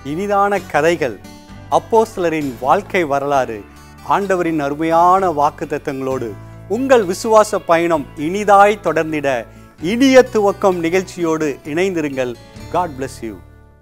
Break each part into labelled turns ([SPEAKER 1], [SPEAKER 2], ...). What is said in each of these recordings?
[SPEAKER 1] இனிதான கதைகள் அப்போஸ்தலரின் வாழ்க்கை வரலாறு ஆண்டவரின் அருமையான வாக்குத்தத்தங்களோடு உங்கள் விசுவாச பயணம் இனிதாய் தொடர்ந்திட இனிய துவக்கம் நிகழ்ச்சியோடு இணைந்திருங்கள் காட் bless யூ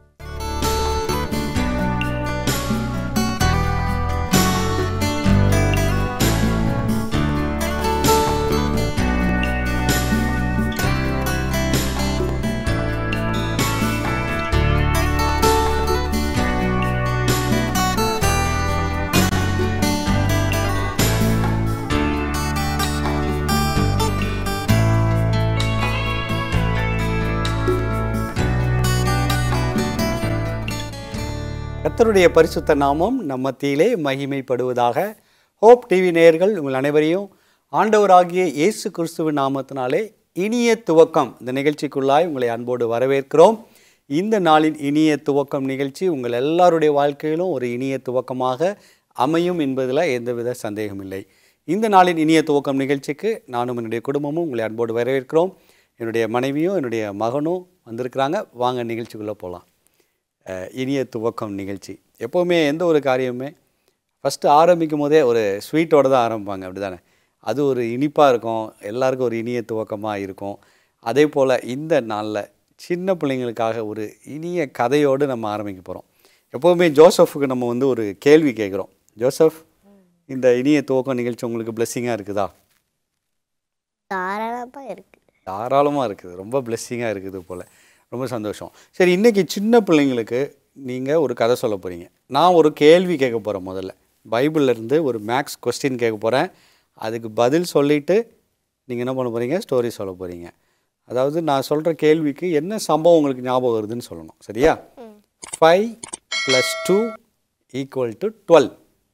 [SPEAKER 1] கர்த்தருடைய பரிசுத்த நாமம் நம் மத்தியிலே மகிமைப்படுவதாக ஹோப் டிவி நேயர்கள் உங்கள் அனைவரையும் ஆண்டவராகிய இயேசு கிறிஸ்துவின் நாமத்தினாலே இனிய துவக்கம் இந்த நிகழ்ச்சிக்குள்ளாய் உங்களை அன்போடு வரவேற்கிறோம் இந்த நாளின் இனிய துவக்கம் நிகழ்ச்சி உங்கள் எல்லாருடைய வாழ்க்கையிலும் ஒரு இனிய துவக்கமாக அமையும் என்பதில் எந்தவித சந்தேகமில்லை இந்த நாளின் இனிய துவக்கம் நிகழ்ச்சிக்கு நானும் என்னுடைய குடும்பமும் உங்களை அன்போடு வரவேற்கிறோம் என்னுடைய மனைவியும் என்னுடைய மகனும் வந்திருக்கிறாங்க வாங்க நிகழ்ச்சிக்குள்ளே போகலாம் அஹ் இனிய துவக்கம் நிகழ்ச்சி எப்போவுமே எந்த ஒரு காரியமுமே ஃபஸ்ட்டு ஆரம்பிக்கும் போதே ஒரு ஸ்வீட்டோடு தான் ஆரம்பிப்பாங்க அப்படி தானே அது ஒரு இனிப்பாக இருக்கும் எல்லாருக்கும் ஒரு இனிய துவக்கமாக இருக்கும் அதே போல் இந்த நாளில் சின்ன பிள்ளைங்களுக்காக ஒரு இனிய கதையோடு நம்ம ஆரம்பிக்க போகிறோம் எப்போவுமே ஜோசஃபுக்கு நம்ம வந்து ஒரு கேள்வி கேட்குறோம் ஜோசப் இந்த இனிய துவக்கம் நிகழ்ச்சி உங்களுக்கு பிளெஸ்ஸிங்காக இருக்குதா
[SPEAKER 2] தாராளமாக இருக்கு
[SPEAKER 1] தாராளமாக இருக்குது ரொம்ப பிளெஸ்ஸிங்காக இருக்குது போல் ரொம்ப சந்தோஷம் சரி இன்றைக்கி சின்ன பிள்ளைங்களுக்கு நீங்கள் ஒரு கதை சொல்ல போகிறீங்க நான் ஒரு கேள்வி கேட்க போகிறேன் முதல்ல பைபிள்ல இருந்து ஒரு மேக்ஸ் கொஸ்டின் கேட்க போகிறேன் அதுக்கு பதில் சொல்லிவிட்டு நீங்கள் என்ன பண்ண போகிறீங்க ஸ்டோரி சொல்ல போகிறீங்க அதாவது நான் சொல்கிற கேள்விக்கு என்ன சம்பவம் உங்களுக்கு ஞாபகம் வருதுன்னு சொல்லணும் சரியா five plus two equal to twelve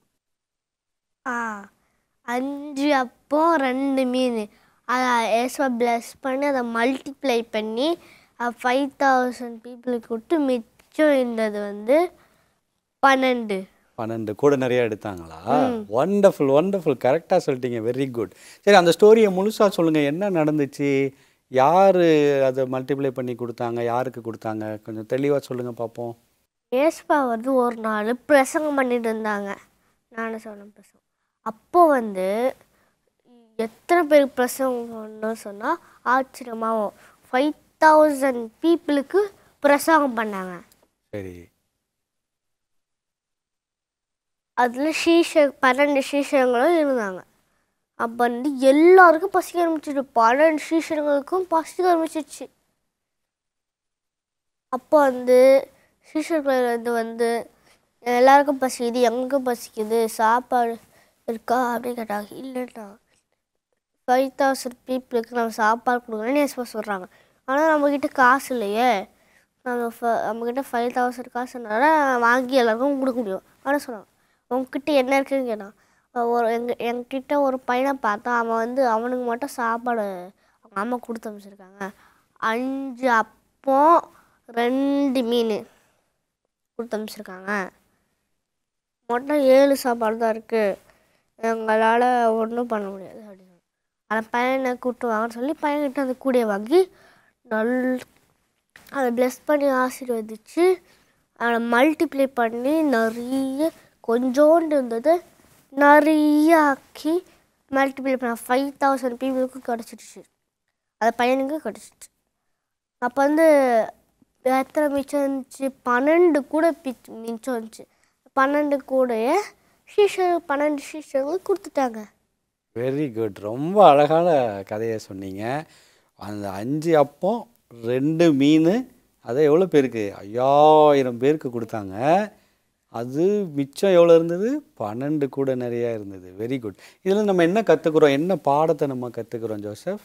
[SPEAKER 2] ஆ அஞ்சு அப்போ ரெண்டு மீன் அதை ஏசுவா ப்ளஸ் பண்ணி அதை மல்டிப்ளை பண்ணி ஃபைவ் தௌசண்ட் பீப்புளுக்கு விட்டு மிச்சம் இருந்தது வந்து பன்னெண்டு
[SPEAKER 1] பன்னெண்டு கூட நிறைய எடுத்தாங்களா ஒண்டர்ஃபுல் ஒண்டர்ஃபுல் கரெக்டாக சொல்லிட்டீங்க வெரி குட் சரி அந்த ஸ்டோரியை முழுசாக சொல்லுங்கள் என்ன நடந்துச்சு யார் அதை மல்டிப்ளை பண்ணி கொடுத்தாங்க யாருக்கு கொடுத்தாங்க கொஞ்சம் தெளிவாக சொல்லுங்கள் பார்ப்போம்
[SPEAKER 2] ஏசுவா வந்து ஒரு நாள் பிரசங்கம் பண்ணிட்டு இருந்தாங்க நானும் சொன்ன பிரசங்கம் அப்போ வந்து எத்தனை பேருக்கு பிரசங்கம் பண்ணணும்னு சொன்னால் ஆச்சரியமாகும் ஃபைவ் தௌசண்ட் பீப்புளுக்கு பிரசங்கம் பண்ணாங்க
[SPEAKER 1] சரி
[SPEAKER 2] அதில் சீஷ பன்னெண்டு சீஷங்களும் இருந்தாங்க அப்போ வந்து எல்லாருக்கும் பசிக்க ஆரம்பிச்சிட்டு பன்னெண்டு சீஷர்களுக்கும் பசிக்க ஆரம்பிச்சிச்சு அப்போ வந்து சீஷர்கள் வந்து வந்து எல்லாருக்கும் பசிக்குது எங்களுக்கும் பசிக்குது சாப்பாடு இருக்கா அப்படின்னு கேட்டாங்க இல்லைண்ணா ஃபைவ் தௌசண்ட் பீப்புளுக்கு நம்ம சாப்பாடு கொடுக்கணும்னு எஸ்பா சொல்கிறாங்க ஆனால் நம்மக்கிட்ட காசு இல்லையே நம்ம ஃப நம்மக்கிட்ட ஃபைவ் தௌசண்ட் காசுனால வாங்கி எல்லாருக்கும் கொடுக்க முடியும் ஆனால் சொன்னாங்க உங்ககிட்ட என்ன இருக்குன்னு கேட்டான் ஒரு எங்க என்கிட்ட ஒரு பையனை பார்த்தா அவன் வந்து அவனுக்கு மட்டும் சாப்பாடு அவங்க அம்மா கொடுத்து அமைச்சிருக்காங்க அஞ்சு அப்போ ரெண்டு மீன் கொடுத்து அமைச்சிருக்காங்க மொத்தம் ஏழு சாப்பாடு தான் இருக்குது எங்களால் ஒன்றும் பண்ண முடியாது அப்படின்னு அந்த பையனை கூப்பிட்டு வாங்கன்னு சொல்லி பையன்கிட்ட அந்த கூடையை வாங்கி நல் அதை ப்ளஸ் பண்ணி ஆசீர்வதிச்சு அதை மல்டிப்ளை பண்ணி நிறைய கொஞ்சோண்டு இருந்தது நிறைய ஆக்கி மல்டிப்ளை பண்ண ஃபைவ் தௌசண்ட் பீப்புளுக்கு கிடச்சிடுச்சு அது பையனுக்கு கிடச்சிச்சு அப்போ வந்து எத்தனை மிச்சம் இருந்துச்சு பன்னெண்டு கூட பிச் மிச்சம் இருந்துச்சு பன்னெண்டு கூடையை ஷீஷர் பன்னெண்டு ஷீஷர்களுக்கு கொடுத்துட்டாங்க
[SPEAKER 1] வெரி குட் ரொம்ப அழகான கதையை சொன்னீங்க அந்த அஞ்சு அப்பம் ரெண்டு மீன் அதை எவ்வளோ பேருக்கு ஐயாயிரம் பேருக்கு கொடுத்தாங்க அது மிச்சம் எவ்வளோ இருந்தது பன்னெண்டு கூட நிறையா இருந்தது வெரி குட் இதில் நம்ம என்ன கற்றுக்குறோம் என்ன பாடத்தை நம்ம கற்றுக்குறோம் ஜோசப்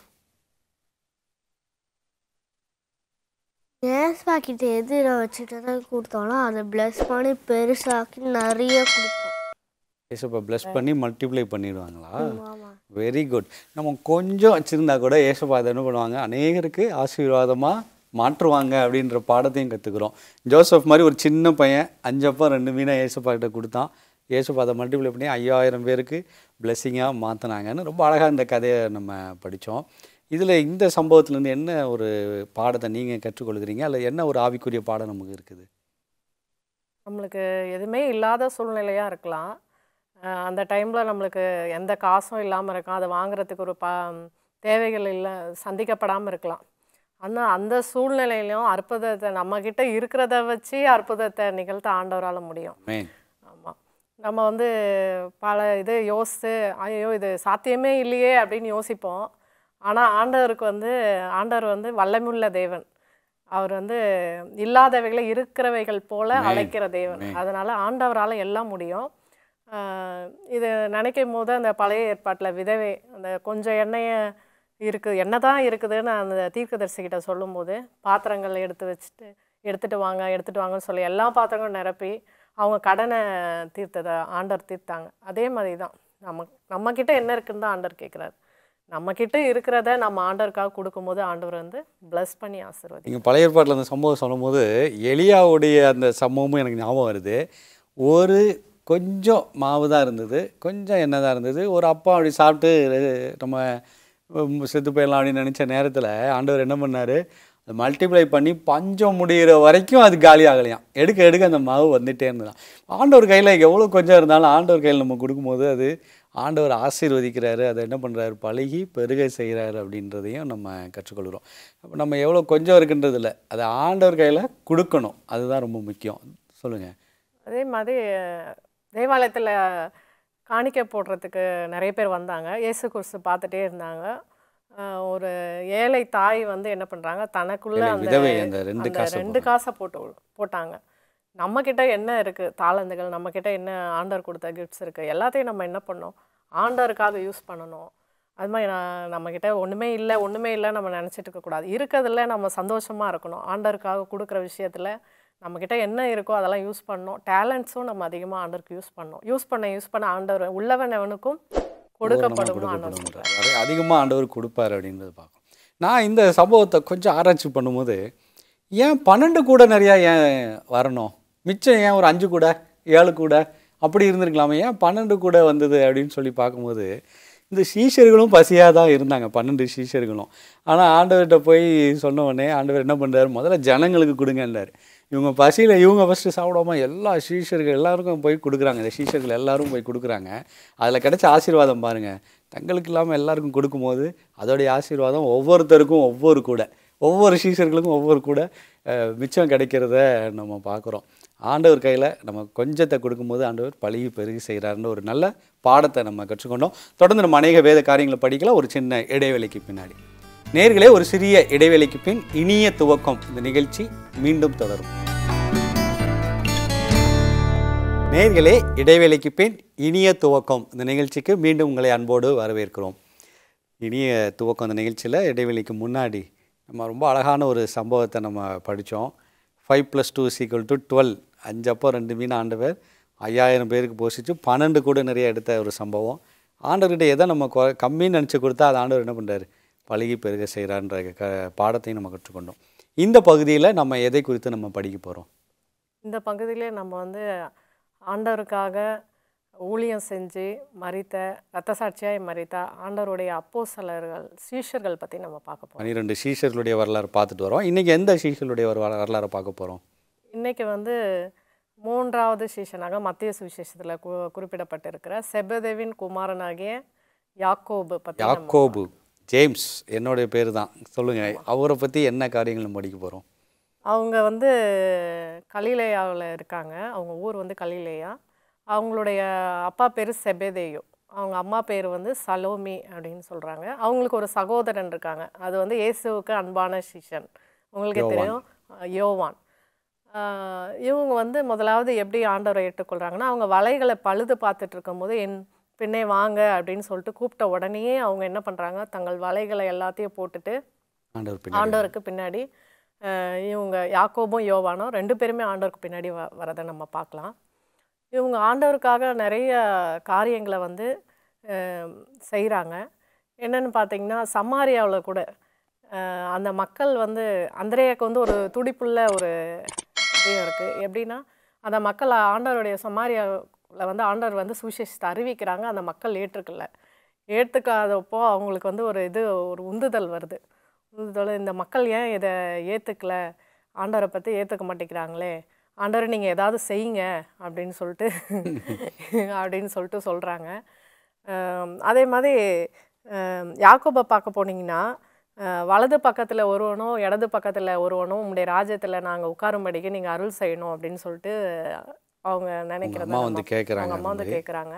[SPEAKER 2] ஏஸ்பா கிட்ட எது நான் வச்சுட்டு தான் கொடுத்தாலும் அதை ப்ளஸ் பண்ணி பெருசாக்கி நிறைய கொடுப்போம்
[SPEAKER 1] ஏசப்பா ப்ளஸ் பண்ணி மல்டிப்ளை பண்ணிடுவாங்களா
[SPEAKER 2] ஆமாம்
[SPEAKER 1] வெரி குட் நம்ம கொஞ்சம் வச்சுருந்தா கூட ஏசப்பா அதை என்ன பண்ணுவாங்க அநேகருக்கு ஆசீர்வாதமாக மாற்றுவாங்க அப்படின்ற பாடத்தையும் கற்றுக்குறோம் ஜோசப் மாதிரி ஒரு சின்ன பையன் அஞ்சப்பா ரெண்டு மீனை ஏசப்பா கிட்ட கொடுத்தான் ஏசப்பா அதை மல்டிப்ளை பண்ணி ஐயாயிரம் பேருக்கு பிளெஸ்ஸிங்காக மாற்றினாங்கன்னு ரொம்ப அழகாக இந்த கதையை நம்ம படித்தோம் இதில் இந்த சம்பவத்துலேருந்து என்ன ஒரு பாடத்தை நீங்கள் கற்றுக்கொள்கிறீங்க அல்ல என்ன ஒரு ஆவிக்குரிய பாடம் நமக்கு இருக்குது
[SPEAKER 3] நம்மளுக்கு எதுவுமே இல்லாத சூழ்நிலையாக இருக்கலாம் அஹ் அந்த டைமில் நம்மளுக்கு எந்த காசும் இல்லாமல் இருக்கும் அதை வாங்குறதுக்கு ஒரு ப தேவைகள் இல்லை சந்திக்கப்படாமல் இருக்கலாம் ஆனால் அந்த சூழ்நிலையிலும் அற்புதத்தை நம்மக்கிட்ட இருக்கிறத வச்சு அற்புதத்தை நிகழ்த்த ஆண்டவரால் முடியும்
[SPEAKER 1] ஆமென்
[SPEAKER 3] ஆமாம் நம்ம வந்து பல இது யோசித்து ஐயோ இது சாத்தியமே இல்லையே அப்படின்னு யோசிப்போம் ஆனால் ஆண்டவருக்கு வந்து ஆண்டவர் வந்து வல்லமுள்ள தேவன் அவர் வந்து இல்லாதவைகளை இருக்கிறவைகள் போல
[SPEAKER 1] Amen.
[SPEAKER 3] அழைக்கிற தேவன்
[SPEAKER 1] Amen.
[SPEAKER 3] அதனால் ஆண்டவரால் எல்லாம் முடியும் ஆஹ் இது நினைக்கும் போது அந்த பழைய ஏற்பாட்டில் விதவை அந்த கொஞ்சம் எண்ணெயை இருக்குது எண்ணெய் தான் இருக்குதுன்னு அந்த தீர்க்கதரிசிக்கிட்ட சொல்லும்போது பாத்திரங்கள் எடுத்து வச்சுட்டு எடுத்துட்டு வாங்க எடுத்துட்டு வாங்கன்னு சொல்லி எல்லா பாத்திரங்களும் நிரப்பி அவங்க கடனை தீர்த்ததை ஆண்டவர் தீர்த்தாங்க அதே மாதிரி தான் நம்ம நம்மக்கிட்ட என்ன இருக்குன்னு தான் ஆண்டவர் கேட்குறாரு நம்மக்கிட்ட இருக்கிறத நம்ம ஆண்டவருக்காக கொடுக்கும்போது ஆண்டவர் வந்து ப்ளஸ் பண்ணி ஆசீர்வதி
[SPEAKER 1] நீங்கள் பழைய ஏற்பாட்டில் அந்த சம்பவம் சொல்லும்போது எலியாவுடைய அந்த சம்பவமும் எனக்கு ஞாபகம் வருது ஒரு கொஞ்சம் மாவு தான் இருந்தது கொஞ்சம் எண்ணெய் தான் இருந்தது ஒரு அப்பா அப்படி சாப்பிட்டு நம்ம உம், செத்து போயிடலாம் அப்படின்னு நினச்ச நேரத்தில் ஆண்டவர் என்ன பண்ணார் மல்டிப்ளை பண்ணி பஞ்சம் முடிகிற வரைக்கும் அது காலி ஆகலையாம் எடுக்க எடுக்க அந்த மாவு வந்துட்டே இருந்ததாம் ஆண்டவர் கையில் எவ்வளோ கொஞ்சம் இருந்தாலும் ஆண்டவர் கையில் நம்ம கொடுக்கும்போது அது ஆண்டவர் ஆசீர்வதிக்கிறாரு அதை என்ன பண்ணுறாரு பழகி பெருக செய்கிறாரு அப்படின்றதையும் நம்ம கற்றுக்கொள்கிறோம் அப்போ நம்ம எவ்வளோ கொஞ்சம் இருக்குன்றது இல்லை அதை ஆண்டவர் கையில் கொடுக்கணும் அதுதான் ரொம்ப முக்கியம் சொல்லுங்கள்
[SPEAKER 3] அதே மாதிரி தேவாலயத்தில் காணிக்கை போடுறதுக்கு நிறைய பேர் வந்தாங்க இயேசு கிறிஸ்து பார்த்துட்டே இருந்தாங்க அஹ் ஒரு ஏழை தாய் வந்து என்ன பண்ணுறாங்க தனக்குள்ள
[SPEAKER 1] ஏழை
[SPEAKER 3] அந்த
[SPEAKER 1] விதவை அந்த ரெண்டு
[SPEAKER 3] அந்த
[SPEAKER 1] காசை
[SPEAKER 3] ரெண்டு காசை போட்டு போட்டாங்க நம்மக்கிட்ட என்ன இருக்குது தாளந்துகள் நம்மக்கிட்ட என்ன ஆண்டவர் கொடுத்த கிஃப்ட்ஸ் இருக்குது எல்லாத்தையும் நம்ம என்ன பண்ணோம் ஆண்டவருக்காக யூஸ் பண்ணணும் அது மாதிரி நான் நம்மக்கிட்ட ஒன்றுமே இல்லை ஒன்றுமே இல்லை நம்ம நினச்சிட்டு இருக்கக்கூடாது இருக்கிறதுல நம்ம சந்தோஷமாக இருக்கணும் ஆண்டவருக்காக கொடுக்குற விஷயத்தில் நம்மக்கிட்ட என்ன இருக்கோ அதெல்லாம் யூஸ் பண்ணணும் டேலண்ட்ஸும் நம்ம அதிகமாக ஆண்டவருக்கு யூஸ் பண்ணணும் யூஸ் பண்ண யூஸ் பண்ண ஆண்டவர் உள்ளவன் எவனுக்கும் கொடுக்கப்படும் ஆண்டவர் சொல்றாரு.
[SPEAKER 1] கொடுக்கப்படும்ன்றார் அது அதிகமாக ஆண்டவர் கொடுப்பார் அப்படின்றது பார்க்கணும் நான் இந்த சம்பவத்தை கொஞ்சம் ஆராய்ச்சி பண்ணும்போது ஏன் பன்னெண்டு கூட நிறையா ஏன் வரணும் மிச்சம் ஏன் ஒரு அஞ்சு கூட ஏழு கூட அப்படி இருந்திருக்கலாமே ஏன் பன்னெண்டு கூட வந்தது அப்படின்னு சொல்லி பார்க்கும்போது இந்த சீஷர்களும் பசியாக தான் இருந்தாங்க பன்னெண்டு சீஷர்களும் ஆனால் ஆண்டவர்கிட்ட போய் சொன்ன உடனே ஆண்டவர் என்ன பண்ணுறாரு முதல்ல ஜனங்களுக்கு கொடுங்கன்றார் இவங்க பசியில் இவங்க ஃபஸ்ட்டு சாப்பிடாம எல்லா சீஷர்கள் எல்லாருக்கும் போய் கொடுக்குறாங்க இந்த சீஷர்கள் எல்லாரும் போய் கொடுக்குறாங்க அதில் கிடைச்ச ஆசீர்வாதம் பாருங்கள் தங்களுக்கு இல்லாமல் எல்லாருக்கும் கொடுக்கும்போது அதோடைய ஆசீர்வாதம் ஒவ்வொருத்தருக்கும் ஒவ்வொரு கூட ஒவ்வொரு சீஷர்களுக்கும் ஒவ்வொரு கூட அஹ், மிச்சம் கிடைக்கிறத நம்ம பார்க்குறோம் ஆண்டவர் கையில் நம்ம கொஞ்சத்தை கொடுக்கும்போது ஆண்டவர் பழகி பெருகி செய்கிறாருன்னு ஒரு நல்ல பாடத்தை நம்ம கற்றுக்கொண்டோம் தொடர்ந்து நம்ம அநேக வேத காரியங்களை படிக்கலாம் ஒரு சின்ன இடைவேளைக்கு பின்னாடி நேர்களே ஒரு சிறிய இடைவேளைக்கு பின் இனிய துவக்கம் இந்த நிகழ்ச்சி மீண்டும் தொடரும் நேர்களே இடைவேளைக்கு பின் இனிய துவக்கம் இந்த நிகழ்ச்சிக்கு மீண்டும் உங்களை அன்போடு வரவேற்கிறோம் இனிய துவக்கம் இந்த நிகழ்ச்சியில் இடைவெளிக்கு முன்னாடி நம்ம ரொம்ப அழகான ஒரு சம்பவத்தை நம்ம படித்தோம் five plus two equal to twelve அஞ்சப்போ ரெண்டு மீன் ஆண்டவர் ஐயாயிரம் பேருக்கு போஷிச்சு பன்னெண்டு கூட நிறைய எடுத்த ஒரு சம்பவம் ஆண்டவர்கிட்ட எதை நம்ம கொ கம்மின்னு நினச்சி கொடுத்தா அது ஆண்டவர் என்ன பண்ணுறாரு பழகி பெருக செய்கிறான்ற க பாடத்தையும் நம்ம கற்றுக்கொண்டோம் இந்த பகுதியில் நம்ம எதை குறித்து நம்ம படிக்க போகிறோம்
[SPEAKER 3] இந்த பகுதியிலே நம்ம வந்து ஆண்டவருக்காக ஊழியம் செஞ்சு மறித்த ரத்த சாட்சியாய் மறித்த ஆண்டவருடைய அப்போஸ்தலர்கள் சீஷர்கள் பற்றி நம்ம பார்க்க போகிறோம்
[SPEAKER 1] பன்னிரெண்டு சீஷர்களுடைய வரலாறு பார்த்துட்டு வரோம் இன்றைக்கி எந்த சீஷர்களுடைய வர வரலாறை பார்க்க போகிறோம்
[SPEAKER 3] இன்னைக்கு வந்து மூன்றாவது சீஷனாக மத்திய சுவிசேஷத்தில் கு குறிப்பிடப்பட்டிருக்கிற செபதேவின் குமாரனாகிய யாக்கோபு பற்றி
[SPEAKER 1] யாக்கோபு ஜேம்ஸ் என்னுடைய பேர் தான் சொல்லுங்கள் அவரை பற்றி என்ன காரியங்கள் நம்ம படிக்க போகிறோம்
[SPEAKER 3] அவங்க வந்து கலிலேயாவில் இருக்காங்க அவங்க ஊர் வந்து கலிலேயா அவங்களுடைய அப்பா பேர் செபேதேயோ அவங்க அம்மா பேர் வந்து சலோமி அப்படின்னு சொல்கிறாங்க அவங்களுக்கு ஒரு சகோதரன் இருக்காங்க அது வந்து இயேசுவுக்கு அன்பான சிஷன் உங்களுக்கே தெரியும் அஹ் யோவான் ஆஹ் இவங்க வந்து முதலாவது எப்படி ஆண்டவரை ஏற்றுக்கொள்கிறாங்கன்னா அவங்க வலைகளை பழுது பார்த்துட்டு இருக்கும்போது என் பின்னே வாங்க அப்படின்னு சொல்லிட்டு கூப்பிட்ட உடனேயே அவங்க என்ன பண்ணுறாங்க தங்கள் வலைகளை எல்லாத்தையும் போட்டுட்டு
[SPEAKER 1] ஆண்டவர் பின்னாடி
[SPEAKER 3] ஆண்டவருக்கு பின்னாடி அஹ், இவங்க யாக்கோபும் யோவானும் ரெண்டு பேருமே ஆண்டவருக்கு பின்னாடி வ வரதை நம்ம பார்க்கலாம் இவங்க ஆண்டவருக்காக நிறைய காரியங்களை வந்து செய்கிறாங்க என்னன்னு பார்த்தீங்கன்னா சமாரியாவில் கூட அஹ், அந்த மக்கள் வந்து அந்திரேயாக்கு வந்து ஒரு துடிப்புள்ள ஒரு இது இருக்குது எப்படின்னா அந்த மக்கள் ஆண்டவருடைய சமாரியாவில் வந்து ஆண்டவர் வந்து சுவிசேஷத்தை அறிவிக்கிறாங்க அந்த மக்கள் ஏற்றுக்கல ஏற்றுக்காதப்போ அவங்களுக்கு வந்து ஒரு இது ஒரு உந்துதல் வருது உந்துதல் இந்த மக்கள் ஏன் இதை ஏற்றுக்கல ஆண்டவரை பற்றி ஏற்றுக்க மாட்டேங்கிறாங்களே ஆண்டவர் நீங்கள் ஏதாவது செய்யுங்க அப்படின்னு சொல்லிட்டு அப்படின்னு சொல்லிட்டு சொல்கிறாங்க அதே மாதிரி ஆம், யாக்கோபை பார்க்க போனீங்கன்னா அஹ், வலது பக்கத்தில் ஒருவனும் இடது பக்கத்தில் ஒருவனும் உங்களுடைய ராஜ்யத்தில் நாங்கள் உட்காரும்படிக்கு நீங்கள் அருள் செய்யணும் அப்படின்னு சொல்லிட்டு அவங்க நினைக்கிறத
[SPEAKER 1] அம்மா வந்து
[SPEAKER 3] நம்ம-
[SPEAKER 1] கேட்குறாங்க
[SPEAKER 3] அவங்க அம்மா வந்து கேட்குறாங்க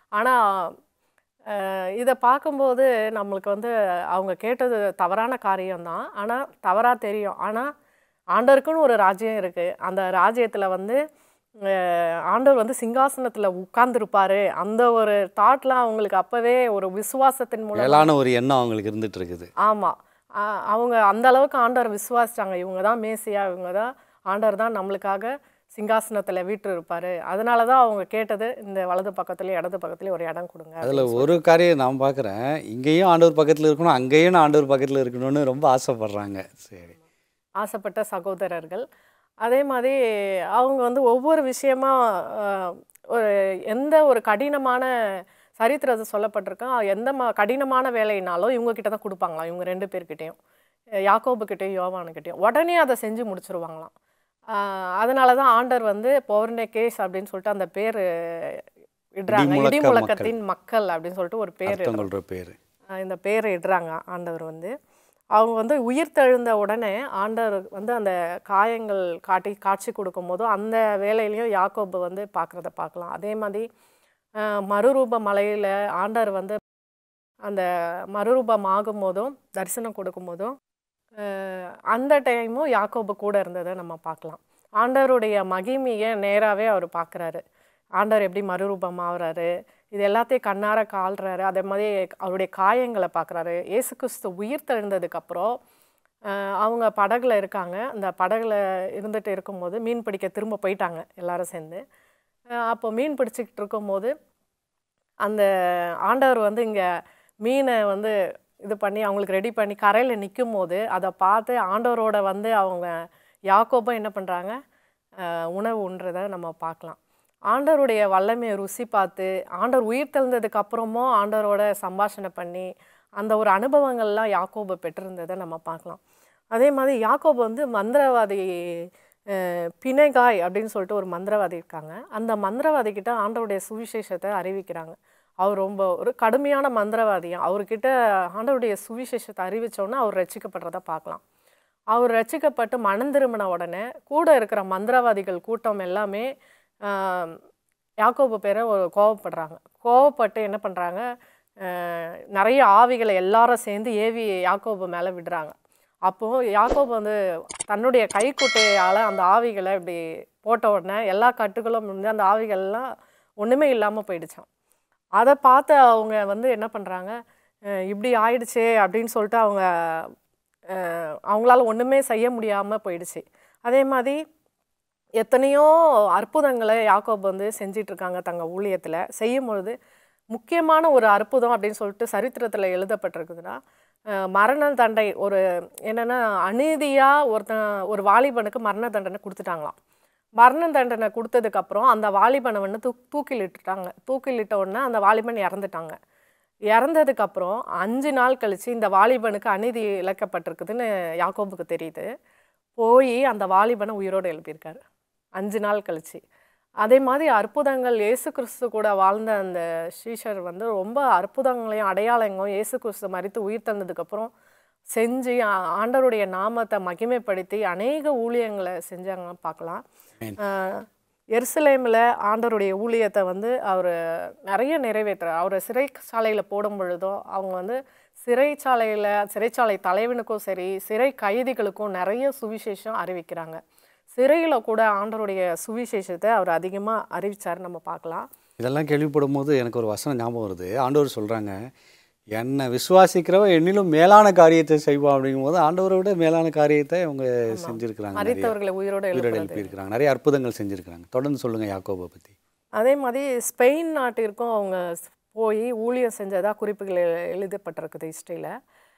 [SPEAKER 3] ஆனால் இதை பார்க்கும்போது நம்மளுக்கு வந்து அவங்க கேட்டது தவறான காரியம்தான் ஆனால் தவறாக தெரியும் ஆனால் ஆண்டவருக்குன்னு ஒரு ராஜ்யம் இருக்குது அந்த ராஜ்யத்தில் வந்து அஹ், ஆண்டவர் வந்து சிங்காசனத்தில் உட்கார்ந்துருப்பாரு அந்த ஒரு தாட்லாம் அவங்களுக்கு அப்போவே ஒரு விசுவாசத்தின் மூலம்
[SPEAKER 1] மேலான ஒரு எண்ணம் அவங்களுக்கு இருந்துட்டு இருக்குது
[SPEAKER 3] ஆமாம் அவங்க அந்த அளவுக்கு ஆண்டவர் விசுவாசிச்சாங்க இவங்க தான் மேசியா இவங்க தான் ஆண்டவர் தான் நம்மளுக்காக சிங்காசனத்தில் வீட்டு இருப்பார் அதனால தான் அவங்க கேட்டது இந்த வலது பக்கத்துலேயும் இடது பக்கத்துலேயும் ஒரு இடம் கொடுங்க
[SPEAKER 1] அதில் ஒரு காரியம் நான் பார்க்குறேன் இங்கேயும் ஆண்டவர் பக்கத்தில் இருக்கணும் அங்கேயும் நான் ஆண்டவர் பக்கத்தில் இருக்கணும்னு ரொம்ப ஆசைப்படுறாங்க சரி
[SPEAKER 3] ஆசைப்பட்ட சகோதரர்கள் அதே மாதிரி அவங்க வந்து ஒவ்வொரு விஷயமா அஹ், ஒரு எந்த ஒரு கடினமான சரித்திரத்தை சொல்லப்பட்டிருக்கோம் எந்த ம கடினமான வேலைனாலும் இவங்க கிட்ட தான் கொடுப்பாங்களாம் இவங்க ரெண்டு பேர்கிட்டையும் யாக்கோபுக்கிட்டையும் யோவானுக்கிட்டையும் உடனே அதை செஞ்சு முடிச்சிருவாங்களாம் ஆஹ் அதனால தான் ஆண்டர் வந்து பௌர்ணே கேஸ் அப்படின்னு சொல்லிட்டு அந்த பேர் இடுறாங்க
[SPEAKER 1] இடிமுழக்க
[SPEAKER 3] இடி முழக்கத்தின் மக்கள் அப்படின்னு சொல்லிட்டு ஒரு பேர்
[SPEAKER 1] அர்த்தம் கொள்கிற பேர்
[SPEAKER 3] ஆஹ் இந்த பேரை இடுறாங்க ஆண்டவர் வந்து அவங்க வந்து உயிர் தெழுந்த உடனே ஆண்டவர் வந்து அந்த காயங்கள் காட்டி காட்சி கொடுக்கும் போதும் அந்த வேலையிலையும் யாக்கோபு வந்து பார்க்குறத பார்க்கலாம் அதே மாதிரி ஆஹ் மறுரூப மலையில் ஆண்டவர் வந்து அந்த மறுரூபம் ஆகும் போதும் தரிசனம் கொடுக்கும் போதும் ஆஹ் அந்த டைமும் யாக்கோபு கூட இருந்ததை நம்ம பார்க்கலாம் ஆண்டவருடைய மகிமையை நேராகவே அவர் பார்க்குறாரு ஆண்டவர் எப்படி மறுரூபம் ஆகுறாரு இது எல்லாத்தையும் கண்ணார கால்றாரு அதே மாதிரி அவருடைய காயங்களை பார்க்குறாரு இயேசு கிறிஸ்து உயிர் தெழுந்ததுக்கப்புறம் அவங்க படகுல இருக்காங்க அந்த படகுல இருந்துட்டு இருக்கும்போது மீன் பிடிக்க திரும்ப போயிட்டாங்க எல்லாரும் சேர்ந்து அஹ் அப்போ மீன் பிடிச்சிக்கிட்டு இருக்கும்போது அந்த ஆண்டவர் வந்து இங்கே மீனை வந்து இது பண்ணி அவங்களுக்கு ரெடி பண்ணி கரையில் நிற்கும் போது அதை பார்த்து ஆண்டவரோட வந்து அவங்க யாக்கோபும் என்ன பண்ணுறாங்க உணவு உண்றதை நம்ம பார்க்கலாம் ஆண்டவருடைய வல்லமையை ருசி பார்த்து ஆண்டவர் உயிர் தெழுந்ததுக்கு அப்புறமும் ஆண்டவரோட சம்பாஷணை பண்ணி அந்த ஒரு அனுபவங்கள்லாம் யாக்கோபு பெற்றிருந்ததை நம்ம பார்க்கலாம் அதே மாதிரி யாக்கோபு வந்து மந்திரவாதி அஹ், பிணைகாய் அப்படின்னு சொல்லிட்டு ஒரு மந்திரவாதி இருக்காங்க அந்த மந்திரவாதி கிட்ட ஆண்டவருடைய சுவிசேஷத்தை அறிவிக்கிறாங்க அவர் ரொம்ப ஒரு கடுமையான மந்திரவாதியம் அவர்கிட்ட ஆண்டவருடைய சுவிசேஷத்தை அறிவிச்சோன்னே அவர் ரட்சிக்கப்படுறத பார்க்கலாம் அவர் ரட்சிக்கப்பட்டு மனம் திரும்பின உடனே கூட இருக்கிற மந்திரவாதிகள் கூட்டம் எல்லாமே ஆஹ், யாக்கோபு பேரை ஒரு கோவப்படுறாங்க கோவப்பட்டு என்ன பண்ணுறாங்க நிறைய ஆவிகளை எல்லாரும் சேர்ந்து ஏவி யாக்கோபு மேலே விடுறாங்க அப்போது யாக்கோபு வந்து தன்னுடைய கைக்குட்டையால் அந்த ஆவிகளை இப்படி போட்ட உடனே எல்லா கட்டுகளும் வந்து அந்த ஆவிகள்லாம் ஒன்றுமே இல்லாமல் போயிடுச்சான் அதை பார்த்து அவங்க வந்து என்ன பண்ணுறாங்க இப்படி ஆயிடுச்சே அப்படின்னு சொல்லிட்டு அவங்க அஹ், அவங்களால ஒன்றுமே செய்ய முடியாமல் போயிடுச்சு அதே மாதிரி எத்தனையோ அற்புதங்களை யாக்கோபு வந்து செஞ்சிட்டு இருக்காங்க தங்க ஊழியத்தில் செய்யும் பொழுது முக்கியமான ஒரு அற்புதம் அப்படின்னு சொல்லிட்டு சரித்திரத்தில் எழுதப்பட்டிருக்குதுன்னா அஹ், மரண தண்டை ஒரு என்னென்னா அநீதியாக ஒருத்தன் ஒரு வாலிபனுக்கு மரண தண்டனை கொடுத்துட்டாங்களாம் மரண தண்டனை கொடுத்ததுக்கப்புறம் அந்த வாலிபனை வந்து தூ தூக்கிலிட்டுட்டாங்க தூக்கிலிட்ட உடனே அந்த வாலிபன் இறந்துட்டாங்க இறந்ததுக்கப்புறம் அஞ்சு நாள் கழித்து இந்த வாலிபனுக்கு அநீதி இழைக்கப்பட்டிருக்குதுன்னு யாக்கோபுக்கு தெரியுது போய் அந்த வாலிபனை உயிரோடு எழுப்பியிருக்காரு அஞ்சு நாள் கழிச்சு அதே மாதிரி அற்புதங்கள் இயேசு கிறிஸ்து கூட வாழ்ந்த அந்த ஸ்ரீஷர் வந்து ரொம்ப அற்புதங்களையும் அடையாளங்களும் இயேசு கிறிஸ்து மறித்து உயிர் தந்ததுக்கப்புறம் செஞ்சு ஆ- ஆண்டவருடைய நாமத்தை மகிமைப்படுத்தி அநேக ஊழியங்களை செஞ்சாங்க பார்க்கலாம் ஆஹ் எருசலேமில் ஆண்டவருடைய ஊழியத்தை வந்து அவர் நிறைய நிறைவேற்றுறார் அவர் சிறைச்சாலையில் போடும் பொழுதும் அவங்க வந்து சிறைச்சாலையில் சிறைச்சாலை தலைவனுக்கும் சரி சிறை கைதிகளுக்கும் நிறைய சுவிசேஷம் அறிவிக்கிறாங்க சிறையில் கூட ஆண்டவருடைய சுவிசேஷத்தை அவர் அதிகமாக அறிவிச்சார் நம்ம பார்க்கலாம்
[SPEAKER 1] இதெல்லாம் கேள்விப்படும் போது எனக்கு ஒரு வசனம் ஞாபகம் வருது ஆண்டவர் சொல்கிறாங்க என்னை விசுவாசிக்கிறவ என்னிலும் மேலான காரியத்தை செய்வான் அப்படிங்கும்போது ஆண்டவரை விட மேலான காரியத்தை அவங்க செஞ்சுருக்கிறாங்க நிறைய
[SPEAKER 3] மறித்தவர்களை உயிரோடு
[SPEAKER 1] உயிரோடு
[SPEAKER 3] எழுப்புறது
[SPEAKER 1] எழுப்பியிருக்கிறாங்க நிறைய அற்புதங்கள் செஞ்சுருக்கிறாங்க தொடர்ந்து சொல்லுங்கள் யாக்கோபை பற்றி
[SPEAKER 3] அதே மாதிரி ஸ்பெயின் நாட்டிற்கும் அவங்க ஸ்- போய் ஊழியம் செஞ்சதா குறிப்புகள் எழு- எழுதப்பட்டிருக்குது ஹிஸ்ட்ரியில்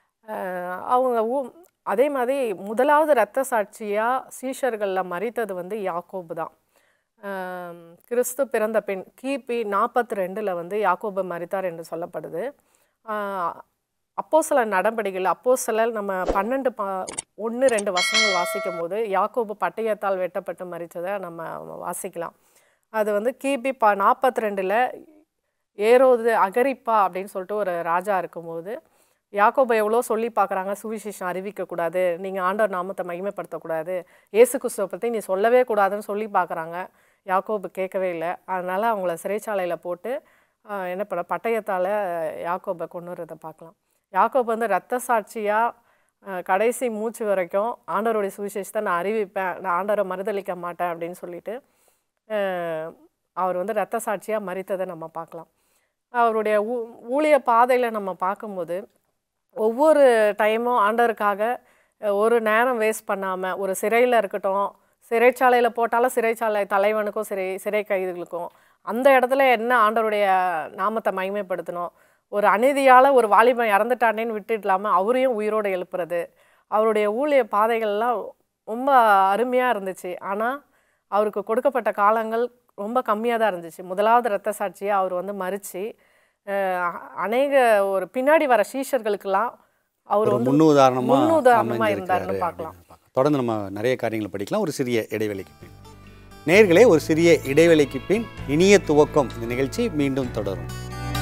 [SPEAKER 3] அவங்க ஊ அதே மாதிரி முதலாவது இரத்த சாட்சியாக சீஷர்களில் மறித்தது வந்து யாக்கோபு தான் ஆம், கிறிஸ்து பிறந்த பின் கிபி நாற்பத்தி ரெண்டில் வந்து யாக்கோபு மறித்தார் என்று சொல்லப்படுது ஆஹ், அப்போ சில நடவடிக்கைகள் அப்போ சிலர் நம்ம பன்னெண்டு ப ஒன்று ரெண்டு வசனங்கள் வாசிக்கும் போது யாக்கோபு பட்டயத்தால் வெட்டப்பட்டு மறித்ததை நம்ம வாசிக்கலாம் அது வந்து கிபி ப நாற்பத்தி ரெண்டில் ஏரோது அகரிப்பா அப்படின்னு சொல்லிட்டு ஒரு ராஜா இருக்கும்போது யாக்கோபை எவ்வளோ சொல்லி பார்க்குறாங்க சுவிசேஷம் அறிவிக்கக்கூடாது நீங்கள் ஆண்டவர் நாமத்தை மகிமைப்படுத்தக்கூடாது இயேசு கிறிஸ்துவை பற்றி நீ சொல்லவே கூடாதுன்னு சொல்லி பார்க்குறாங்க யாக்கோபு கேட்கவே இல்லை அதனால் அவங்கள சிறைச்சாலையில் போட்டு ஆஹ், என்ன பண்ண பட்டயத்தால் யாக்கோபை கொண்டு வரதை பார்க்கலாம் யாக்கோபு வந்து ரத்த சாட்சியாக கடைசி மூச்சு வரைக்கும் ஆண்டவருடைய சுவிசேஷத்தை நான் அறிவிப்பேன் நான் ஆண்டவரை மறுதளிக்க மாட்டேன் அப்படின்னு சொல்லிட்டு ஆஹ், அவர் வந்து ரத்த சாட்சியாக மறித்ததை நம்ம பார்க்கலாம் அவருடைய ஊ ஊழிய பாதையில் நம்ம பார்க்கும்போது ஒவ்வொரு டைமும் ஆண்டவருக்காக அஹ், ஒரு நேரம் வேஸ்ட் பண்ணாமல் ஒரு சிறையில் இருக்கட்டும் சிறைச்சாலையில் போட்டாலும் சிறைச்சாலை தலைவனுக்கும் சிறை சிறை கைதிகளுக்கும் அந்த இடத்துல என்ன ஆண்டவருடைய நாமத்தை மகிமைப்படுத்தணும் ஒரு அநீதியால் ஒரு வாலிபன் இறந்துட்டானேன்னு விட்டுடலாமல் அவரையும் உயிரோடு எழுப்புறது அவருடைய ஊழிய பாதைகள்லாம் ரொம்ப அருமையாக இருந்துச்சு ஆனால் அவருக்கு கொடுக்கப்பட்ட காலங்கள் ரொம்ப கம்மியாக தான் இருந்துச்சு முதலாவது இரத்த சாட்சியாக அவர் வந்து மறித்து அநேக ஒரு பின்னாடி வர சீஷர்களுக்கெல்லாம் அவர்
[SPEAKER 1] ஒரு
[SPEAKER 3] வந்து
[SPEAKER 1] முன்னுதாரணமா
[SPEAKER 3] முன்னுதாரணமா
[SPEAKER 1] அமைஞ்சிருக்கிறாரு
[SPEAKER 3] இருந்தாருன்னு பார்க்கலாம்.
[SPEAKER 1] அப்படின்னு பார்க்கலாம். தொடர்ந்து நம்ம நிறைய காரியங்களை படிக்கலாம் ஒரு சிறிய இடைவெளிக்கு பின் நேர்களே ஒரு சிறிய இடைவெளிக்கு பின் இனிய துவக்கம் இந்த நிகழ்ச்சி மீண்டும் தொடரும்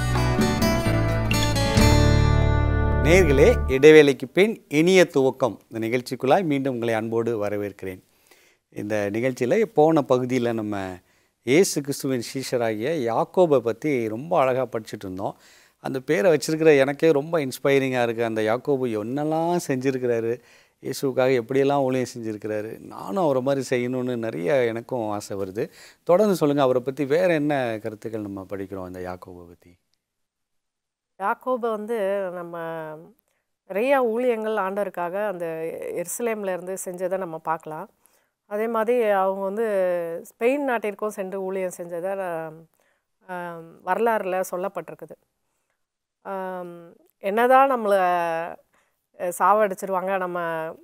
[SPEAKER 1] நேர்களே இடைவேளைக்கு பின் இனிய துவக்கம் இந்த நிகழ்ச்சிக்குள்ளாய் மீண்டும் உங்களை அன்போடு வரவேற்கிறேன் இந்த நிகழ்ச்சியில் போன பகுதியில் நம்ம இயேசு கிறிஸ்துவின் சீஷராகிய யாக்கோபை பற்றி ரொம்ப அழகாக படிச்சுட்டு இருந்தோம் அந்த பேரை வச்சிருக்கிற எனக்கே ரொம்ப இன்ஸ்பைரிங்காக இருக்குது அந்த யாக்கோபு என்னெல்லாம் செஞ்சுருக்கிறாரு இயேசுவுக்காக எப்படியெல்லாம் ஊழியம் செஞ்சுருக்கிறாரு நானும் அவரை மாதிரி செய்யணும்னு நிறைய எனக்கும் ஆசை வருது தொடர்ந்து சொல்லுங்கள் அவரை பற்றி வேறு என்ன கருத்துக்கள் நம்ம படிக்கிறோம் இந்த யாக்கோபை பற்றி
[SPEAKER 3] யாக்கோபை வந்து நம்ம நிறைய ஊழியங்கள் ஆண்டவருக்காக அந்த எருசலேம்ல இருந்து செஞ்சதை நம்ம பார்க்கலாம் அதே மாதிரி அவங்க வந்து ஸ்பெயின் நாட்டிற்கும் சென்று ஊழியம் செஞ்சதை ஆம், வரலாறுல சொல்லப்பட்டிருக்குது ஆம், என்னதான் நம்மளை அஹ், சாவடிச்சிருவாங்க நம்ம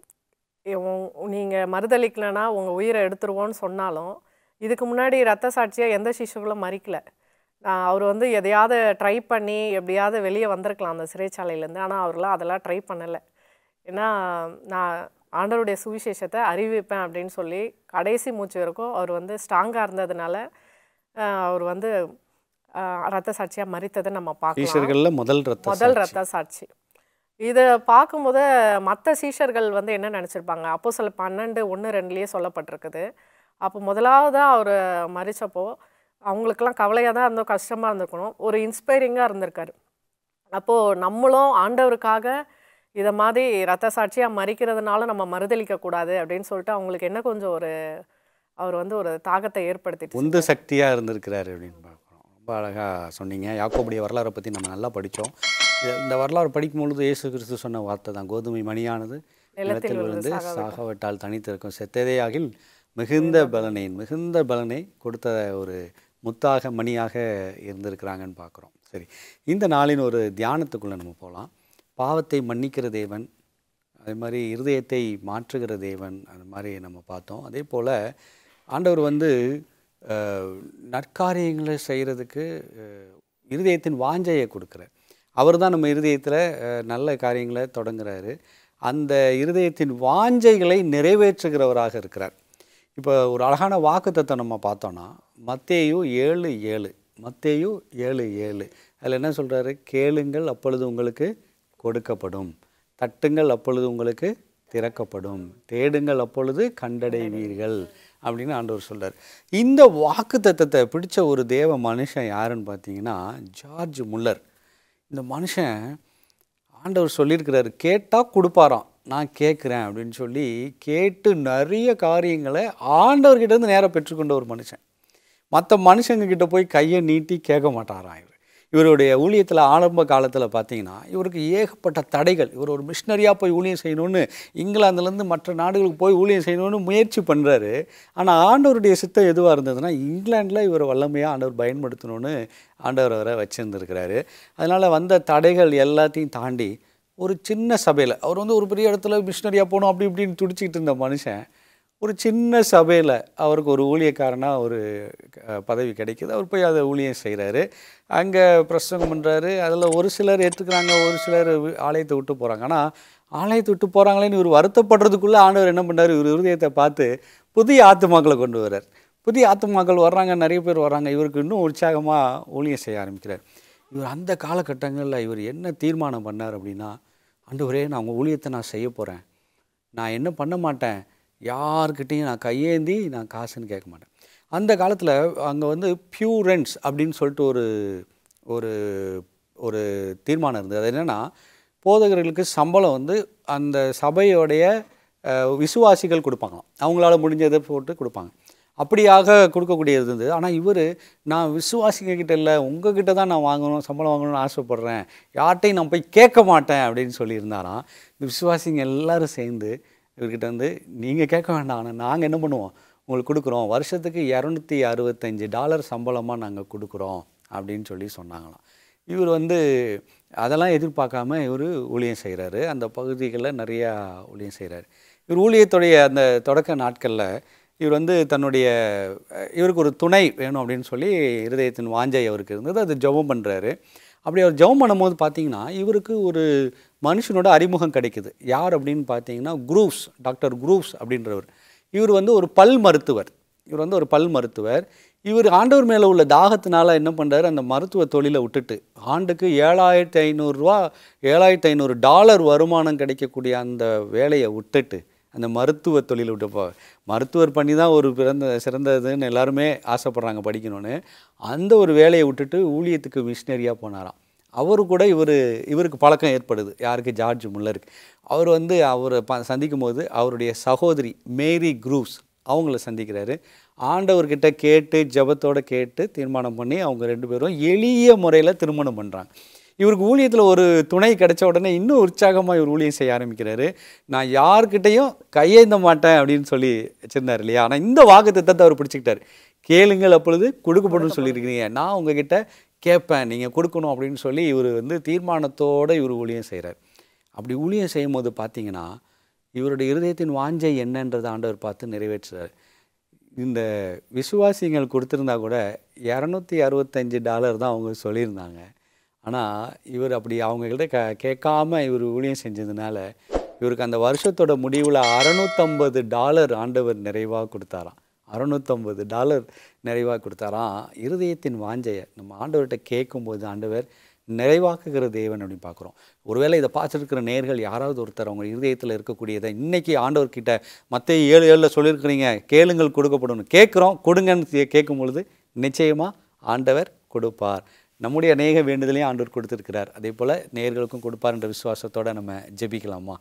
[SPEAKER 3] நீங்கள் மறுதளிக்கலைன்னா உங்கள் உயிரை எடுத்துருவோன்னு சொன்னாலும் இதுக்கு முன்னாடி ரத்த சாட்சியாக எந்த சிசுகளும் மறிக்கல நான் அவர் வந்து எதையாவது ட்ரை பண்ணி எப்படியாவது வெளியே வந்திருக்கலாம் அந்த சிறைச்சாலையிலேருந்து ஆனால் அவர்லாம் அதெல்லாம் ட்ரை பண்ணலை ஏன்னா நான் ஆண்டவருடைய சுவிசேஷத்தை அறிவிப்பேன் அப்படின்னு சொல்லி கடைசி மூச்சு வரைக்கும் அவர் வந்து ஸ்ட்ராங்காக இருந்ததுனால ஆஹ், அவர் வந்து ஆஹ், ரத்த சாட்சியாக மறித்ததை நம்ம பார்க்கலாம்
[SPEAKER 1] சீஷர்களில் முதல் ரத்த
[SPEAKER 3] முதல்
[SPEAKER 1] சாட்சி.
[SPEAKER 3] ரத்த சாட்சி இதை பார்க்கும்போது மற்ற சீஷர்கள் வந்து என்ன நினச்சிருப்பாங்க அப்போ சில பன்னெண்டு ஒன்று ரெண்டுலேயே சொல்லப்பட்டிருக்குது அப்போ முதலாவதாக அவர் மறிச்சப்போ அவங்களுக்கெல்லாம் கவலையாக தான் இருந்தோம் கஷ்டமாக இருந்திருக்கணும் ஒரு இன்ஸ்பைரிங்காக இருந்திருக்காரு அப்போது நம்மளும் ஆண்டவருக்காக இதை மாதிரி ரத்த சாட்சியாக மறிக்கிறதுனால நம்ம மறுதளிக்கக்கூடாது அப்படின்னு சொல்லிட்டு அவங்களுக்கு என்ன கொஞ்சம் ஒரு அவர் வந்து ஒரு தாகத்தை ஏற்படுத்திட்டு
[SPEAKER 1] உந்து சக்தியாக இருந்திருக்கிறாரு அப்படின்னு பார்க்குறோம் ரொம்ப அழகாக சொன்னீங்க யாக்கோபுடைய வரலாறை பற்றி நம்ம நல்லா படித்தோம் இந்த வரலாறு படிக்கும் பொழுது இயேசு கிறிஸ்து சொன்ன வார்த்தை தான் கோதுமை மணியானது நிலத்தில் விழுந்து சாகவிட்டால் தனித்திருக்கும் செத்ததே ஆகில் மிகுந்த பலனை மிகுந்த பலனை கொடுத்த ஒரு முத்தாக மணியாக இருந்திருக்கிறாங்கன்னு பார்க்குறோம் சரி இந்த நாளின் ஒரு தியானத்துக்குள்ளே நம்ம போகலாம் பாவத்தை மன்னிக்கிற தேவன் அதே மாதிரி இருதயத்தை மாற்றுகிற தேவன் அது மாதிரி நம்ம பார்த்தோம் அதே போல் ஆண்டவர் வந்து அஹ், நற்காரியங்களை செய்கிறதுக்கு இருதயத்தின் வாஞ்சையை கொடுக்குறார் அவர் தான் நம்ம இருதயத்தில் நல்ல காரியங்களை தொடங்குறாரு அந்த இருதயத்தின் வாஞ்சைகளை நிறைவேற்றுகிறவராக இருக்கிறார் இப்போ ஒரு அழகான வாக்குத்தத்தை நம்ம பார்த்தோன்னா மத்தேயு ஏழு ஏழு மத்தேயு ஏழு ஏழு அதில் என்ன சொல்கிறாரு கேளுங்கள் அப்பொழுது உங்களுக்கு கொடுக்கப்படும் தட்டுங்கள் அப்பொழுது உங்களுக்கு திறக்கப்படும் தேடுங்கள் அப்பொழுது கண்டடைவீர்கள் அப்படின்னு ஆண்டவர் சொல்றார் இந்த வாக்கு தத்தத்தை பிடிச்ச ஒரு தேவ மனுஷன் யாருன்னு பார்த்தீங்கன்னா ஜார்ஜ் முல்லர் இந்த மனுஷன் ஆண்டவர் சொல்லியிருக்கிறாரு கேட்டால் கொடுப்பாராம் நான் கேட்குறேன் அப்படின்னு சொல்லி கேட்டு நிறைய காரியங்களை ஆண்டவர்கிட்ட இருந்து நேராக பெற்றுக்கொண்ட ஒரு மனுஷன் மற்ற மனுஷங்க கிட்ட போய் கையை நீட்டி கேட்க மாட்டாராம் இவர் இவருடைய ஊழியத்தில் ஆரம்ப காலத்தில் பார்த்தீங்கன்னா இவருக்கு ஏகப்பட்ட தடைகள் இவர் ஒரு மிஷினரியாக போய் ஊழியம் செய்யணும்னு இங்கிலாந்துலேருந்து மற்ற நாடுகளுக்கு போய் ஊழியம் செய்யணும்னு முயற்சி பண்ணுறாரு ஆனால் ஆண்டவருடைய சித்தம் எதுவாக இருந்ததுன்னா இங்கிலாண்டில் இவர் வல்லமையாக ஆண்டவர் பயன்படுத்தணும்னு ஆண்டவர் அவரை வச்சுருந்துருக்கிறாரு அதனால் வந்த தடைகள் எல்லாத்தையும் தாண்டி ஒரு சின்ன சபையில் அவர் வந்து ஒரு பெரிய இடத்துல மிஷினரியாக போகணும் அப்படி இப்படின்னு துடிச்சிக்கிட்டு இருந்த மனுஷன் ஒரு சின்ன சபையில் அவருக்கு ஒரு ஊழியக்காரனாக ஒரு அஹ், பதவி கிடைக்குது அவர் போய் அதை ஊழியம் செய்கிறாரு அங்கே பிரசங்கம் பண்ணுறாரு அதில் ஒரு சிலர் ஏற்றுக்கிறாங்க ஒரு சிலர் வி- ஆலயத்தை விட்டு போகிறாங்க ஆனால் ஆலயத்தை விட்டு போகிறாங்களேன்னு இவர் வருத்தப்படுறதுக்குள்ளே ஆண்டவர் என்ன பண்ணார் இவர் இருதயத்தை பார்த்து புதிய ஆத்துமாக்களை கொண்டு வர்றார் புதிய ஆத்துமாக்கள் வர்றாங்க நிறைய பேர் வர்றாங்க இவருக்கு இன்னும் உற்சாகமாக ஊழியம் செய்ய ஆரம்பிக்கிறார் இவர் அந்த காலகட்டங்களில் இவர் என்ன தீர்மானம் பண்ணார் அப்படின்னா ஆண்டவரே நான் உங்கள் ஊழியத்தை நான் செய்ய போகிறேன் நான் என்ன பண்ண மாட்டேன் யார்கிட்டேயும் நான் கையேந்தி நான் காசுன்னு கேட்க மாட்டேன் அந்த காலத்தில் அங்கே வந்து பியூரன்ஸ் அப்படின்னு சொல்லிட்டு ஒரு ஒரு ஒரு தீர்மானம் இருந்தது அது என்னென்னா போதகர்களுக்கு சம்பளம் வந்து அந்த சபையோடைய அஹ், விசுவாசிகள் கொடுப்பாங்களாம் அவங்களால முடிஞ்சதை போட்டு கொடுப்பாங்க அப்படியாக கொடுக்கக்கூடியது இருந்தது ஆனால் இவர் நான் விசுவாசிங்க கிட்ட இல்லை உங்ககிட்ட தான் நான் வாங்கணும் சம்பளம் வாங்கணும்னு ஆசைப்பட்றேன் யார்ட்டையும் நான் போய் கேட்க மாட்டேன் அப்படின்னு சொல்லியிருந்தாராம் இந்த விசுவாசிங்க எல்லாரும் சேர்ந்து இவர்கிட்ட வந்து நீங்கள் கேட்க வேண்டாம் ஆனால் நாங்கள் என்ன பண்ணுவோம் உங்களுக்கு கொடுக்குறோம் வருஷத்துக்கு இரநூத்தி அறுபத்தஞ்சு டாலர் சம்பளமாக நாங்கள் கொடுக்குறோம் அப்படின்னு சொல்லி சொன்னாங்களாம் இவர் வந்து அதெல்லாம் எதிர்பார்க்காம இவர் ஊழியம் செய்கிறாரு அந்த பகுதிகளில் நிறையா ஊழியம் செய்கிறாரு இவர் ஊழியத்துடைய அந்த தொடக்க நாட்களில் இவர் வந்து தன்னுடைய அஹ், இவருக்கு ஒரு துணை வேணும் அப்படின்னு சொல்லி இருதயத்தின் வாஞ்சை அவருக்கு இருந்தது அது ஜெபம் பண்ணுறாரு அப்படி அவர் ஜெபம் பண்ணும்போது பார்த்தீங்கன்னா இவருக்கு ஒரு மனுஷனோட அறிமுகம் கிடைக்குது யார் அப்படின்னு பார்த்தீங்கன்னா குரூப்ஸ் டாக்டர் குரூப்ஸ் அப்படின்றவர் இவர் வந்து ஒரு பல் மருத்துவர் இவர் வந்து ஒரு பல் மருத்துவர் இவர் ஆண்டவர் மேலே உள்ள தாகத்தினால என்ன பண்ணுறாரு அந்த மருத்துவ தொழிலை விட்டுட்டு ஆண்டுக்கு ஏழாயிரத்தி ஐநூறுரூவா ஏழாயிரத்தி ஐநூறு டாலர் வருமானம் கிடைக்கக்கூடிய அந்த வேலையை விட்டுட்டு அந்த மருத்துவ தொழிலை விட்டு போ மருத்துவர் பண்ணி தான் ஒரு பிறந்த சிறந்ததுன்னு எல்லாருமே ஆசைப்பட்றாங்க படிக்கணும்னு அந்த ஒரு வேலையை விட்டுட்டு ஊழியத்துக்கு மிஷினரியாக போனாராம் அவரு கூட இவர் இவருக்கு பழக்கம் ஏற்படுது யாருக்கு ஜார்ஜ் முல்லருக்கு அவர் வந்து அவரை ப சந்திக்கும் போது அவருடைய சகோதரி மேரி குரூஸ் அவங்கள சந்திக்கிறாரு ஆண்டவர்கிட்ட கேட்டு ஜெபத்தோட கேட்டு தீர்மானம் பண்ணி அவங்க ரெண்டு பேரும் எளிய முறையில் திருமணம் பண்ணுறாங்க இவருக்கு ஊழியத்தில் ஒரு துணை கிடைச்ச உடனே இன்னும் உற்சாகமாக இவர் ஊழியம் செய்ய ஆரம்பிக்கிறாரு நான் யார்கிட்டையும் கையேந்த மாட்டேன் அப்படின்னு சொல்லி வச்சிருந்தார் இல்லையா ஆனால் இந்த வாக்கு திட்டத்தை அவர் பிடிச்சிக்கிட்டாரு கேளுங்கள் அப்பொழுது கொடுக்கப்படும் சொல்லியிருக்கிறீங்க நான் உங்ககிட்ட கேட்பேன் நீங்கள் கொடுக்கணும் அப்படின்னு சொல்லி இவர் வந்து தீர்மானத்தோடு இவர் ஊழியம் செய்கிறார் அப்படி ஊழியம் செய்யும் போது பார்த்தீங்கன்னா இவருடைய இருதயத்தின் வாஞ்சை என்னன்றதை ஆண்டவர் பார்த்து நிறைவேற்றுறார் இந்த விசுவாசிகள் கொடுத்துருந்தா கூட இரநூத்தி அறுபத்தஞ்சு டாலர் தான் அவங்க சொல்லியிருந்தாங்க ஆனால் இவர் அப்படி அவங்கக்கிட்ட க கேட்காம இவர் ஊழியம் செஞ்சதுனால இவருக்கு அந்த வருஷத்தோட முடிவில் அறநூற்றம்பது டாலர் ஆண்டவர் நிறைவாக கொடுத்தாராம் அறநூற்றம்பது டாலர் நிறைவாக கொடுத்தாராம் இருதயத்தின் வாஞ்சையை நம்ம ஆண்டவர்கிட்ட கேட்கும்போது ஆண்டவர் நிறைவாக்குகிற தேவன் அப்படின்னு பார்க்குறோம் ஒருவேளை இதை பார்த்துருக்கிற நேர்கள் யாராவது ஒருத்தர் அவங்க இருதயத்தில் இருக்கக்கூடியதை இன்னைக்கு ஆண்டவர்கிட்ட மற்ற ஏழு ஏழில் சொல்லியிருக்கிறீங்க கேளுங்கள் கொடுக்கப்படும் கேட்குறோம் கொடுங்கன்னு கே- கேட்கும் பொழுது நிச்சயமாக ஆண்டவர் கொடுப்பார் நம்முடைய அநேக வேண்டுதலையும் ஆண்டவர் கொடுத்துருக்கிறார் அதே போல் நேர்களுக்கும் கொடுப்பார் என்ற விசுவாசத்தோட நம்ம ஜெபிக்கலாமா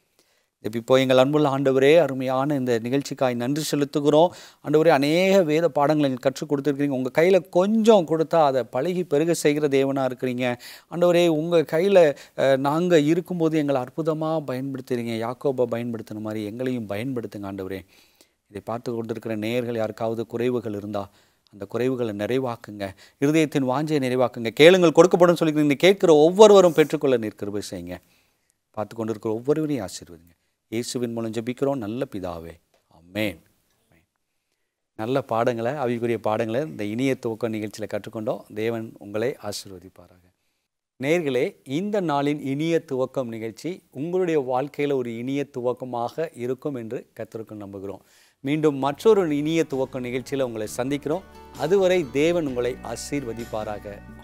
[SPEAKER 1] இப்போ எங்கள் அன்புள்ள ஆண்டவரே அருமையான இந்த நிகழ்ச்சிக்காய் நன்றி செலுத்துகிறோம் ஆண்டவரே அநேக வேத பாடங்களை எங்களுக்கு கற்றுக் கொடுத்துருக்கீங்க உங்கள் கையில் கொஞ்சம் கொடுத்தா அதை பழகி பெருக செய்கிற தேவனாக இருக்கிறீங்க ஆண்டவரே உங்கள் கையில் நாங்கள் இருக்கும்போது எங்களை அற்புதமாக பயன்படுத்துறீங்க யாக்கோபை பயன்படுத்தின மாதிரி எங்களையும் பயன்படுத்துங்க ஆண்டவரே இதை பார்த்து கொண்டிருக்கிற நேயர்கள் யாருக்காவது குறைவுகள் இருந்தால் அந்த குறைவுகளை நிறைவாக்குங்க இருதயத்தின் வாஞ்சையை நிறைவாக்குங்க கேளுங்கள் கொடுக்கப்படும் சொல்லி நீங்க கேட்கிற ஒவ்வொருவரும் பெற்றுக்கொள்ள நிற்கிற செய்யுங்க பார்த்து கொண்டிருக்கிற ஒவ்வொருவரையும் ஆசீர்வதிங்க இயேசுவின் மூலம் ஜெபிக்கிறோம் நல்ல பிதாவே ஆமென் ஆமென். நல்ல பாடங்களை அவிக்குரிய பாடங்களை இந்த இனிய துவக்க நிகழ்ச்சியில் கற்றுக்கொண்டோம் தேவன் உங்களை ஆசீர்வதிப்பாராக நேர்களே இந்த நாளின் இனிய துவக்கம் நிகழ்ச்சி உங்களுடைய வாழ்க்கையில் ஒரு இனிய துவக்கமாக இருக்கும் என்று கத்திருக்கும் நம்புகிறோம் மீண்டும் மற்றொரு இனிய துவக்கம் நிகழ்ச்சியில் உங்களை சந்திக்கிறோம் அதுவரை தேவன் உங்களை ஆசீர்வதிப்பாராக